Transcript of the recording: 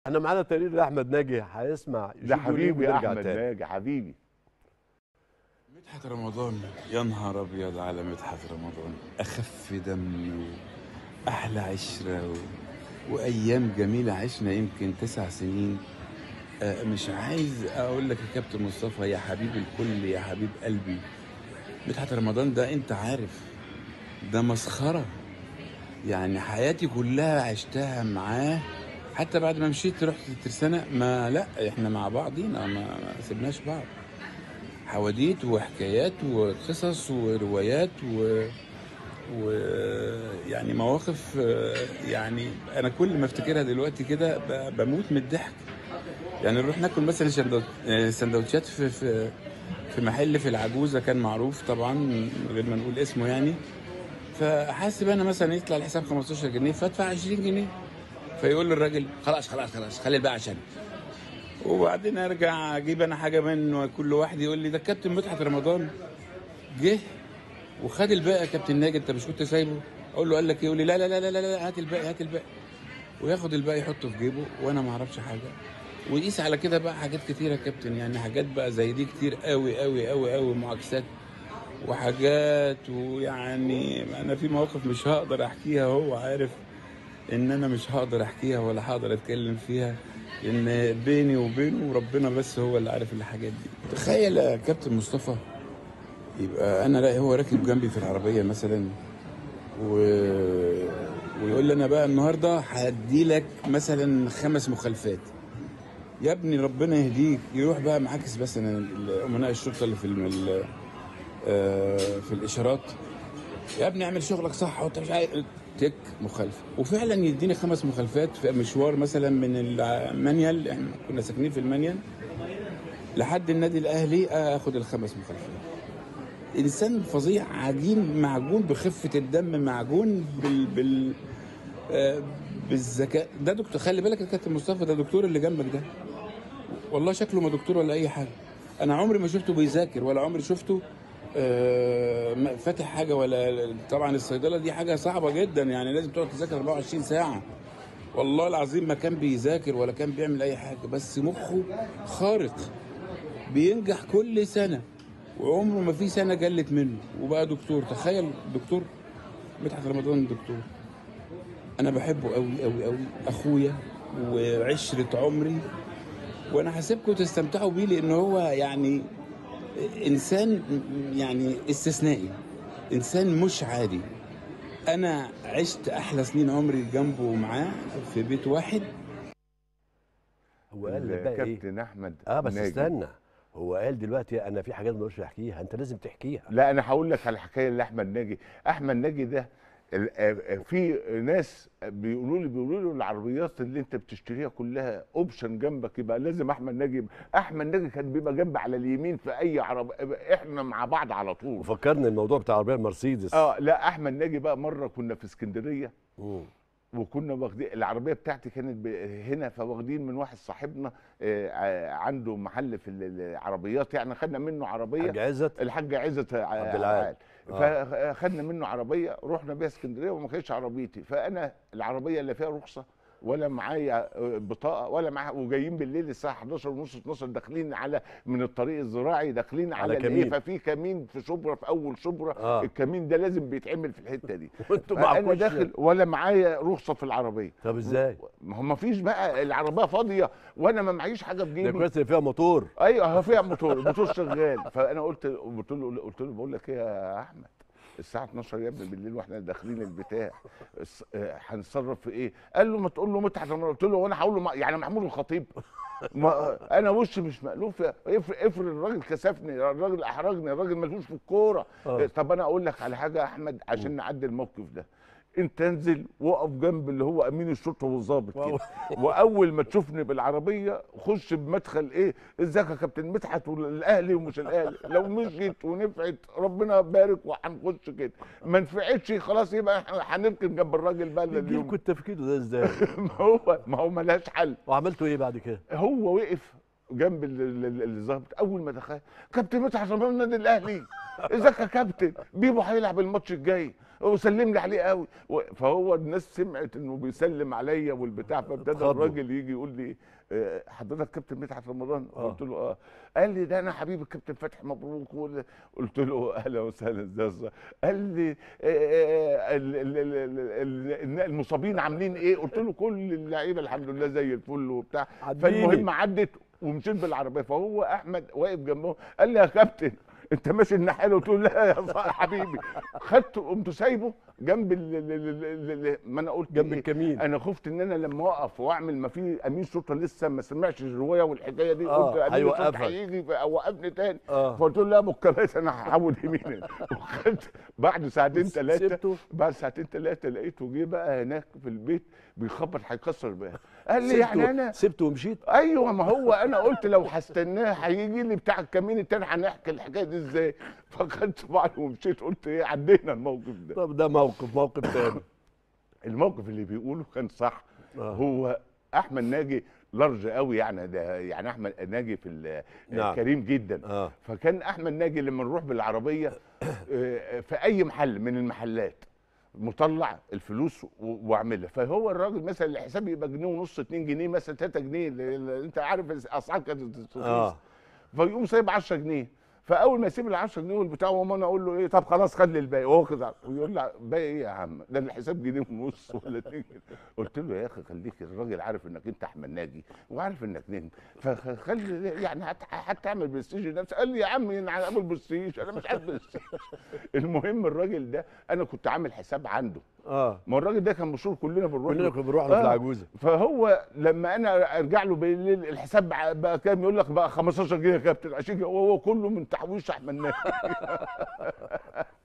احنا معانا تقرير لاحمد ناجي هيسمع ده جيب يقول إيه حبيبي يا ونرجع احمد تاني. ناجي حبيبي مدحت رمضان يا نهار ابيض على مدحت رمضان اخف دم واحلى عشره و... وايام جميله عشنا يمكن تسع سنين آه، مش عايز اقول لك يا كابتن مصطفى يا حبيب الكل يا حبيب قلبي مدحت رمضان ده انت عارف ده مسخره يعني حياتي كلها عشتها معاه حتى بعد ما مشيت رحت الترسانة ما لا احنا مع بعضينا ما, ما سيبناش بعض حواديت وحكايات وقصص وروايات و ويعني مواقف آه، يعني انا كل ما افتكرها دلوقتي كده ب- بموت من الضحك يعني نروح ناكل مثلا شندو- آه، سندوتشات في في في محل في العجوزه كان معروف طبعا من غير ما نقول اسمه يعني فحاسب انا مثلا يطلع الحساب 15 جنيه فادفع 20 جنيه فيقول للراجل خلاص خلاص خلاص خلي الباقي عشان وبعدين ارجع اجيب انا حاجه منه كل واحد يقول لي ده الكابتن مدحت رمضان جه وخد الباقي يا كابتن ناجي انت مش كنت سايبه اقول له قال لك ايه يقول لي لا لا لا لا لا, لا هات الباقي هات الباقي وياخد الباقي يحطه في جيبه وانا ما اعرفش حاجه ويقيس على كده بقى حاجات كتيره يا كابتن يعني حاجات بقى زي دي كتير قوي قوي قوي قوي معاكسات وحاجات ويعني انا في مواقف مش هقدر احكيها هو عارف ان انا مش هقدر احكيها ولا هقدر اتكلم فيها لان بيني وبينه ربنا بس هو اللي عارف الحاجات دي تخيل يا كابتن مصطفى يبقى انا لا هو راكب جنبي في العربيه مثلا و... ويقول لي انا بقى النهارده هدي لك مثلا خمس مخالفات يا ابني ربنا يهديك يروح بقى معاكس مثلا امناء الشرطه اللي في الم... ال- آه، في الاشارات يا ابني اعمل شغلك صح وانت مش عارف تك مخالفه وفعلا يديني خمس مخالفات في مشوار مثلا من المانيال احنا كنا ساكنين في المانيال لحد النادي الاهلي اخد الخمس مخالفات انسان فظيع عجين معجون بخفه الدم معجون بال بال آه، بالذكاء ده دكتور خلي بالك يا كابتن مصطفى ده دكتور اللي جنبك ده والله شكله ما دكتور ولا اي حاجه انا عمري ما شفته بيذاكر ولا عمري شفته آه، ما- فاتح حاجه ولا طبعا الصيدله دي حاجه صعبه جدا يعني لازم تقعد تذاكر 24 ساعه والله العظيم ما كان بيذاكر ولا كان بيعمل اي حاجه بس مخه خارق بينجح كل سنه وعمره ما في سنه جلت منه وبقى دكتور تخيل دكتور مدحت رمضان دكتور انا بحبه قوي قوي قوي اخويا وعشره عمري وانا هسيبكم تستمتعوا بيه لان هو يعني انسان يعني استثنائي انسان مش عادي انا عشت احلى سنين عمري جنبه ومعاه في بيت واحد هو قال لك بقى ايه كابتن احمد اه بس ناجي. استنى هو قال دلوقتي انا في حاجات ما اقدرش احكيها انت لازم تحكيها لا انا هقول لك على الحكايه اللي احمد ناجي احمد ناجي ده ال- آه، آه، في ناس بيقولوا لي بيقولوا لي العربيات اللي انت بتشتريها كلها اوبشن جنبك يبقى لازم احمد ناجي يبقى. احمد ناجي كان بيبقى جنبي على اليمين في اي عربيه احنا مع بعض على طول وفكرني الموضوع بتاع العربيه المرسيدس اه لا احمد ناجي بقى مره كنا في اسكندريه مم. وكنا واخدين العربيه بتاعتي كانت ب- هنا فواخدين من واحد صاحبنا آه، ع- عنده محل في ال- العربيات يعني خدنا منه عربيه حاج عزت الحاج عزت عبد العال. آه. فخدنا منه عربيه رحنا بيها اسكندريه وما كانتش عربيتي فانا العربيه اللي فيها رخصه ولا معايا آه، بطاقه ولا معايا وجايين بالليل الساعه 11 ونص 12 داخلين على من الطريق الزراعي داخلين على على, على كمين. كمين ففي كمين في شبرا في اول شبرا آه. آه. الكمين ده لازم بيتعمل في الحته دي وانتوا انا معكوش داخل ولا معايا رخصه في العربيه طب ازاي؟ ما هو ما فيش بقى العربيه فاضيه وانا ما معيش حاجه في ده جيبي كويس اللي فيها موتور ايوه هو فيها موتور الموتور شغال فانا قلت قلت له قلت له بقول لك ايه يا احمد الساعه 12 يا ابني بالليل واحنا داخلين البتاع الس- آه، هنتصرف في ايه؟ قال له ما تقول له مدحت رمضان. قلت له وانا هقول له ما- يعني محمود الخطيب ما انا وشي مش مألوف يا- افرض افرض الراجل كسفني الراجل احرجني الراجل ملوش في الكوره آه. طب انا اقول لك على حاجه يا احمد عشان نعدي الموقف ده انت انزل وقف جنب اللي هو امين الشرطه والظابط واو. كده واول ما تشوفني بالعربيه خش بمدخل ايه ازيك يا كابتن مدحت والاهلي ومش الاهلي لو مشيت ونفعت ربنا يبارك وهنخش كده ما نفعتش خلاص يبقى احنا هنركن جنب الراجل بقى يجيلكوا اليوم التفكير ده ازاي؟ ما هو ما هو ملهاش حل وعملتوا ايه بعد كده؟ هو وقف جنب ال- ال- ال- الظابط اول ما دخل كابتن مدحت رمضان النادي الاهلي ازيك يا كابتن بيبو هيلعب الماتش الجاي وسلم لي عليه قوي و- فهو الناس سمعت انه بيسلم عليا والبتاع فابتدى اتخضوا. الراجل يجي يقول لي آه، حضرتك كابتن مدحت رمضان آه. قلت له اه قال لي ده انا حبيبي الكابتن فتحي مبروك وال- قلت له اهلا وسهلا ازاي يا أستاذ؟ قال لي آه، آه، ال- ال- ال- ال- ال- المصابين عاملين ايه قلت له كل اللعيبه الحمد لله زي الفل وبتاع عديني. فالمهم عدت ومشيت بالعربيه فهو احمد واقف جنبه قال لي يا كابتن انت ماشي الناحيه قلت له لا يا صاحبي حبيبي خدته قمت سايبه جنب ال ال ال ال ال ما انا قلت جنب إيه؟ الكمين. انا خفت ان انا لما اقف واعمل ما في امين شرطه لسه ما سمعش الروايه والحكايه دي آه، قلت امين هيوقفك. الشرطه هيجي اوقفني تاني آه. فقلت له لا يا ابو الكباس انا هحول يمين وخدت بعد ساعتين ثلاثه سبته؟ بعد ساعتين ثلاثه لقيته جه بقى هناك في البيت بيخبط هيكسر الباب قال لي يعني سبته- انا سبته ومشيت ايوه ما هو انا قلت لو هستناه هيجي لي بتاع الكمين التاني هنحكي الحكايه دي ازاي فخدت بعض ومشيت قلت ايه عدينا الموقف ده طب ده موقف موقف تاني الموقف اللي بيقوله كان صح آه. هو احمد ناجي لارج قوي يعني ده يعني احمد ناجي في ال- نعم. كريم جدا اه فكان احمد ناجي لما نروح بالعربيه آه، في اي محل من المحلات مطلع الفلوس و- واعملها فهو الراجل مثلا الحساب يبقى جنيه ونص 2 جنيه مثلا 3 جنيه ل- ل- انت عارف الاسعار كانت رخيصة. اه فيقوم سايب 10 جنيه فاول ما يسيب ال 10 جنيه والبتاع وما انا اقول له ايه طب خلاص خد لي الباقي وهو كده ويقول لي باقي ايه يا عم ده الحساب جنيه ونص ولا 2 جنيه قلت له يا اخي خليك الراجل عارف انك انت احمد ناجي وعارف انك نجم فخلي يعني هت- هتعمل برستيج لنفسك قال لي يا عم انا عامل برستيج انا مش عارف برستيج المهم الراجل ده انا كنت عامل حساب عنده اه ما هو الراجل ده كان مشهور كلنا بنروح كلنا له. كنا بنروح له في آه. العجوزه فهو لما انا ارجع له بالليل الحساب بقى- بقى كام يقول لك بقى 15 جنيه يا كابتن عشان كده هو كله من تحويش احمد ناجي